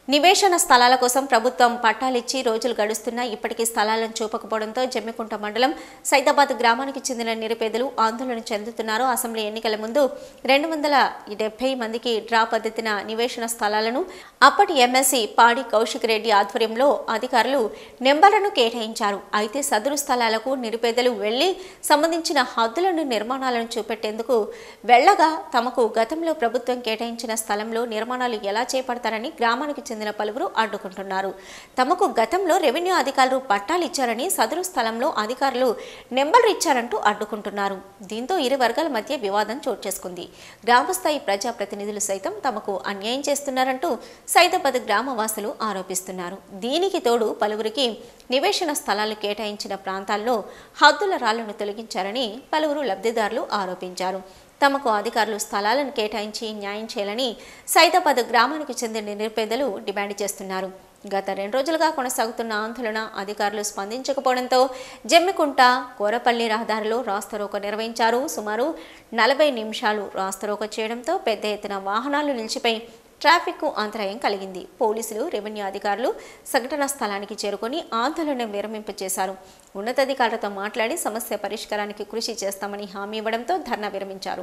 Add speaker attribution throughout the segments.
Speaker 1: నివేశన స్థలాల కోసం ప్రభుత్వం పట్టాలిచ్చి రోజులు గడుస్తున్నా ఇప్పటికీ స్థలాలను చూపకపోవడంతో జమ్మికుంట మండలం సైదాబాద్ గ్రామానికి చెందిన నిరుపేదలు ఆందోళన చెందుతున్నారు అసెంబ్లీ ఎన్నికల ముందు రెండు వందల డెబ్బై మందికి డ్రా పద్ధతిన నివేశన స్థలాలను అప్పటి ఎమ్మెల్సీ పాడి కౌశిక్ రెడ్డి ఆధ్వర్యంలో అధికారులు నెంబర్లను కేటాయించారు అయితే సదరు స్థలాలకు నిరుపేదలు వెళ్లి సంబంధించిన హద్దులను నిర్మాణాలను చూపెట్టేందుకు వెళ్లగా తమకు గతంలో ప్రభుత్వం కేటాయించిన స్థలంలో నిర్మాణాలు ఎలా చేపడతారని గ్రామానికి చెందిన పలువురు అడ్డుకుంటున్నారు తమకు గతంలో రెవెన్యూ అధికారులు పట్టాలు ఇచ్చారని సదరు స్థలంలో అధికారులు నెంబర్ ఇచ్చారంటూ అడ్డుకుంటున్నారు దీంతో ఇరు వర్గాల మధ్య వివాదం చోటు చేసుకుంది గ్రామస్థాయి ప్రజాప్రతినిధులు సైతం తమకు అన్యాయం చేస్తున్నారంటూ సైదాబాద్ గ్రామవాసులు ఆరోపిస్తున్నారు దీనికి తోడు పలువురికి నివేశన స్థలాలు కేటాయించిన ప్రాంతాల్లో హద్దుల రాళ్లను తొలగించారని పలువురు లబ్ధిదారులు ఆరోపించారు తమకు అధికారులు స్థలాలను కేటాయించి న్యాయం చేయాలని సైదాబాద్ గ్రామానికి చెందిన నిరుపేదలు డిమాండ్ చేస్తున్నారు గత రెండు రోజులుగా కొనసాగుతున్న ఆందోళన అధికారులు స్పందించకపోవడంతో జమ్మికుంట కోరపల్లి రహదారిలో రాస్తరోక నిర్వహించారు సుమారు నలభై నిమిషాలు రాస్తరోక చేయడంతో పెద్ద ఎత్తున వాహనాలు నిలిచిపోయి ట్రాఫిక్కు అంతరాయం కలిగింది పోలీసులు రెవెన్యూ అధికారులు సంఘటనా స్థలానికి చేరుకొని ఆందోళన విరమింపచేశారు ఉన్నతాధికారులతో మాట్లాడి సమస్య పరిష్కారానికి కృషి చేస్తామని హామీ ఇవ్వడంతో ధర్నా విరమించారు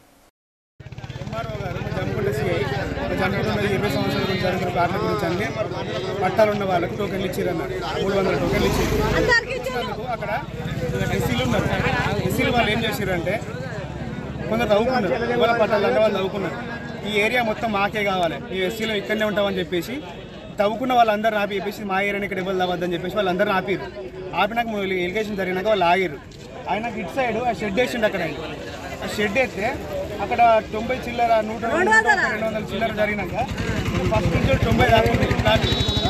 Speaker 2: ఎంఆర్ఓ గారు జమ్మికుంట సిఐ జమ్మికుంట ఇరవై సంవత్సరాల నుంచి జరుగుతున్న కార్ల గురించి అన్ని పట్టాలు ఉన్న వాళ్ళకు టోకెన్లు ఇచ్చారన్నారు మూడు వందల టోకెన్లు ఇచ్చారు ఇచ్చినందుకు అక్కడ ఎస్సీలు ఉన్నారు ఎస్సీలు వాళ్ళు ఏం చేశారంటే కొందరు చదువుకున్నారు వాళ్ళ పట్టాలు అంటే వాళ్ళు చదువుకున్నారు ఈ ఏరియా మొత్తం మాకే కావాలి ఈ ఎస్సీలో ఇక్కడనే ఉంటామని చెప్పేసి తవ్వుకున్న వాళ్ళందరూ ఆపి చెప్పేసి మా ఏరియాని ఇక్కడ ఇవ్వాలి అవ్వద్దని చెప్పేసి వాళ్ళందరూ ఆపిరు ఆపినాక ఎలిగేషన్ జరిగినాక వాళ్ళు ఆగిరు ఆయనకి ఇటు సైడ్ ఆ షెడ్ వేసిండు అక్కడ ఆయన. ఆ షెడ్ వేస్తే అక్కడ తొంభై చిల్లర నూట రెండు వందల చిల్లర జరిగినాక ఫస్ట్ నుంచి తొంభై దాకా ఉంది ఫ్లాట్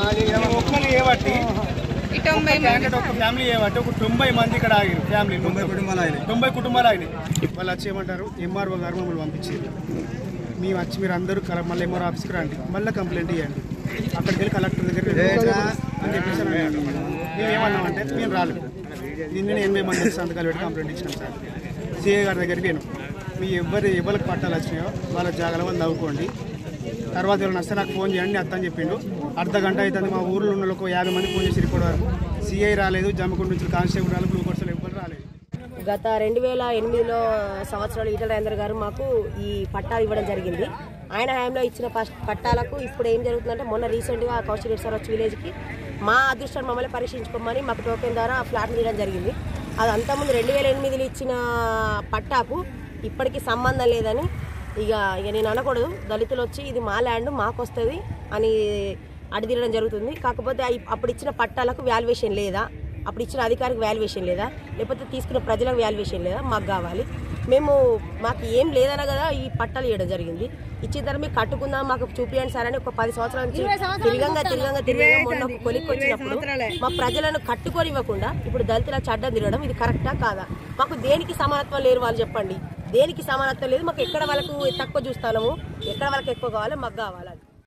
Speaker 2: ఒక్కరు ఏబట్టి క్యాండిడేట్ ఒక ఫ్యామిలీ ఏబట్టి ఒక తొంభై మంది ఇక్కడ ఆగారు ఫ్యామిలీ తొంభై కుటుంబాలు అయినాయి తొంభై కుటుంబాలు అయినాయి వాళ్ళు వచ్చి ఏమంటారు ఎంఆర్ఓ గారు మమ్మల్ని పంపించారు మేము వచ్చి మీరు అందరూ కల- మళ్ళీ ఎంఆర్ఓ ఆఫీస్కి రండి మళ్ళీ కంప్లైంట్ ఇవ్వండి అక్కడికి వెళ్ళి కలెక్టర్ దగ్గర అని చెప్పేసి అని అన్నాడు. మేము ఏమన్నామంటే మేము రాలేదు నిన్న ఎనభై మంది సంతకాలు పెట్టి కంప్లైంట్ ఇచ్చినాం సార్ సిఏ గారి దగ్గరికి నేను మీ ఎవరు ఎవరికి పట్టాలు వచ్చినాయో వాళ్ళ జాగాలో వాళ్ళు నవ్వుకోండి తర్వాత ఎవరైనా వస్తే నాకు ఫోన్ చేయండి అత్త అని చెప్పిండు అర్ధ గంట అవుతుంది మా ఊర్లో ఉన్న వాళ్ళకు యాభై మంది ఫోన్ చేసి రిపోర్ట్ వరకు సిఐ రాలేదు జమ్మకుంట నుంచి కానిస్టేబుల్ రాలేదు బ్లూ కోర్సులు ఎవ్వరు రాలేదు
Speaker 3: గత రెండు వేల ఎనిమిదిలో సంవత్సరాలు ఈటల రాజేందర్ గారు మాకు ఈ పట్టాలు ఇవ్వడం జరిగింది ఆయన హయాంలో ఇచ్చిన పస్- పట్టాలకు ఇప్పుడు ఏం జరుగుతుందంటే మొన్న రీసెంట్గా కౌశల్ రెడ్డి సార్ వచ్చి విలేజ్కి మా అదృష్టాన్ని మమ్మల్ని పరీక్షించుకోమని మాకు టోకెన్ ద్వారా ఫ్లాట్ తీయడం జరిగింది అది అంతకుముందు రెండు వేల ఎనిమిదిలో ఇచ్చిన పట్టాకు ఇప్పటికీ సంబంధం లేదని ఇక ఇక నేను అనకూడదు దళితులు వచ్చి ఇది మా ల్యాండ్ మాకు వస్తుంది అని అడిదిరడం జరుగుతుంది కాకపోతే అయి- అప్పుడు ఇచ్చిన పట్టాలకు వాల్యుయేషన్ లేదా అప్పుడు ఇచ్చిన అధికారికి వాల్యుయేషన్ లేదా లేకపోతే తీసుకున్న ప్రజలకు వాల్యుయేషన్ లేదా మాకు కావాలి మేము మాకు ఏం లేదన కదా ఈ పట్టాలు ఇవ్వడం జరిగింది ఇచ్చిన తర్వాత మీకు కట్టుకుందాం మాకు చూపియండి సార్ అని ఒక పది సంవత్సరాల నుంచి తిరగంగా తిరగంగా తిరగంగా మొన్న ఒక కొలిక్కి వచ్చినప్పుడు మా ప్రజలను కట్టుకొని ఇవ్వకుండా ఇప్పుడు దళితుల చడ్డ తిరగడం ఇది కరెక్టా కాదా మాకు దేనికి సమానత్వం లేరు వాళ్ళు చెప్పండి దేనికి సమానత్వం లేదు మాకు ఎక్కడ వాళ్ళకు తక్కువ చూస్తాము ఎక్కడ వాళ్ళకి ఎక్కువ కావాలో మాకు కావాలి